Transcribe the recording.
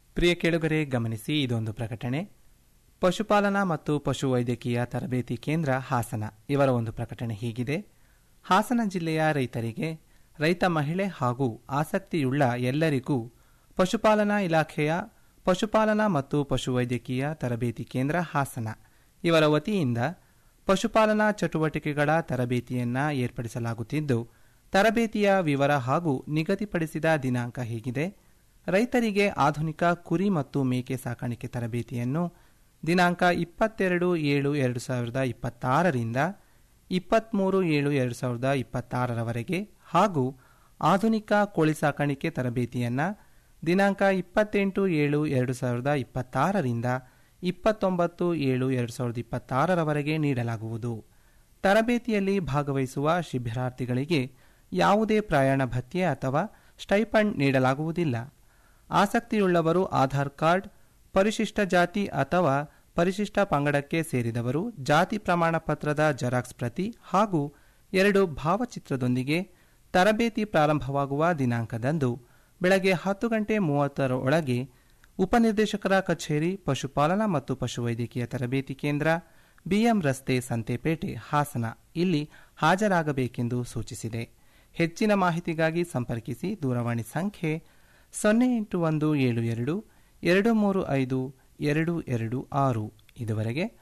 ಪ್ರಿಯ ಕೇಳುಗರೆ ಗಮನಿಸಿ ಇದೊಂದು ಪ್ರಕಟಣೆ ಪಶುಪಾಲನಾ ಮತ್ತು ಪಶುವೈದ್ಯಕೀಯ ತರಬೇತಿ ಕೇಂದ್ರ ಹಾಸನ ಇವರ ಒಂದು ಪ್ರಕಟಣೆ ಹೀಗಿದೆ ಹಾಸನ ಜಿಲ್ಲೆಯ ರೈತರಿಗೆ ರೈತ ಮಹಿಳೆ ಹಾಗೂ ಆಸಕ್ತಿಯುಳ್ಳ ಎಲ್ಲರಿಗೂ ಪಶುಪಾಲನಾ ಇಲಾಖೆಯ ಪಶುಪಾಲನಾ ಮತ್ತು ಪಶುವೈದ್ಯಕೀಯ ತರಬೇತಿ ಕೇಂದ್ರ ಹಾಸನ ಇವರ ವತಿಯಿಂದ ಪಶುಪಾಲನಾ ಚಟುವಟಿಕೆಗಳ ತರಬೇತಿಯನ್ನ ಏರ್ಪಡಿಸಲಾಗುತ್ತಿದ್ದು ತರಬೇತಿಯ ವಿವರ ಹಾಗೂ ನಿಗದಿಪಡಿಸಿದ ದಿನಾಂಕ ಹೀಗಿದೆ ರೈತರಿಗೆ ಆಧುನಿಕ ಕುರಿ ಮತ್ತು ಮೇಕೆ ಸಾಕಾಣಿಕೆ ತರಬೇತಿಯನ್ನು ದಿನಾಂಕ ಇಪ್ಪತ್ತೆರಡು ಏಳು ಎರಡು ಸಾವಿರದ ಇಪ್ಪತ್ತಾರರಿಂದ ಇಪ್ಪತ್ತ್ಮೂರು ಏಳು ಎರಡು ಸಾವಿರದ ಇಪ್ಪತ್ತಾರರವರೆಗೆ ಹಾಗೂ ಆಧುನಿಕ ಕೋಳಿ ಸಾಕಾಣಿಕೆ ತರಬೇತಿಯನ್ನು ದಿನಾಂಕ ಇಪ್ಪತ್ತೆಂಟು ಏಳು ಎರಡು ಸಾವಿರದ ಇಪ್ಪತ್ತಾರರಿಂದ ಇಪ್ಪತ್ತೊಂಬತ್ತು ಏಳು ಎರಡು ಸಾವಿರದ ಇಪ್ಪತ್ತಾರರವರೆಗೆ ನೀಡಲಾಗುವುದು ತರಬೇತಿಯಲ್ಲಿ ಭಾಗವಹಿಸುವ ಶಿಬಿರಾರ್ಥಿಗಳಿಗೆ ಯಾವುದೇ ಪ್ರಯಾಣ ಭತ್ಯೆ ಅಥವಾ ಸ್ಟೈಪಂಡ್ ನೀಡಲಾಗುವುದಿಲ್ಲ ಆಸಕ್ತಿಯುಳ್ಳವರು ಆಧಾರ್ ಕಾರ್ಡ್ ಪರಿಶಿಷ್ಟ ಜಾತಿ ಅಥವಾ ಪರಿಶಿಷ್ಟ ಪಂಗಡಕ್ಕೆ ಸೇರಿದವರು ಜಾತಿ ಪ್ರಮಾಣ ಪತ್ರದ ಜೆರಾಕ್ಸ್ ಪ್ರತಿ ಹಾಗೂ ಎರಡು ಭಾವಚಿತ್ರದೊಂದಿಗೆ ತರಬೇತಿ ಪ್ರಾರಂಭವಾಗುವ ದಿನಾಂಕದಂದು ಬೆಳಗ್ಗೆ ಹತ್ತು ಗಂಟೆ ಮೂವತ್ತರ ಒಳಗೆ ಉಪನಿರ್ದೇಶಕರ ಕಚೇರಿ ಪಶುಪಾಲನಾ ಮತ್ತು ಪಶುವೈದ್ಯಕೀಯ ತರಬೇತಿ ಕೇಂದ್ರ ಬಿಎಂ ರಸ್ತೆ ಸಂತೆಪೇಟೆ ಹಾಸನ ಇಲ್ಲಿ ಹಾಜರಾಗಬೇಕೆಂದು ಸೂಚಿಸಿದೆ ಹೆಚ್ಚಿನ ಮಾಹಿತಿಗಾಗಿ ಸಂಪರ್ಕಿಸಿ ದೂರವಾಣಿ ಸಂಖ್ಯೆ ಸೊನ್ನೆ ಎಂಟು ಒಂದು ಏಳು ಎರಡು ಎರಡು ಮೂರು ಐದು ಎರಡು ಎರಡು ಆರು ಇದುವರೆಗೆ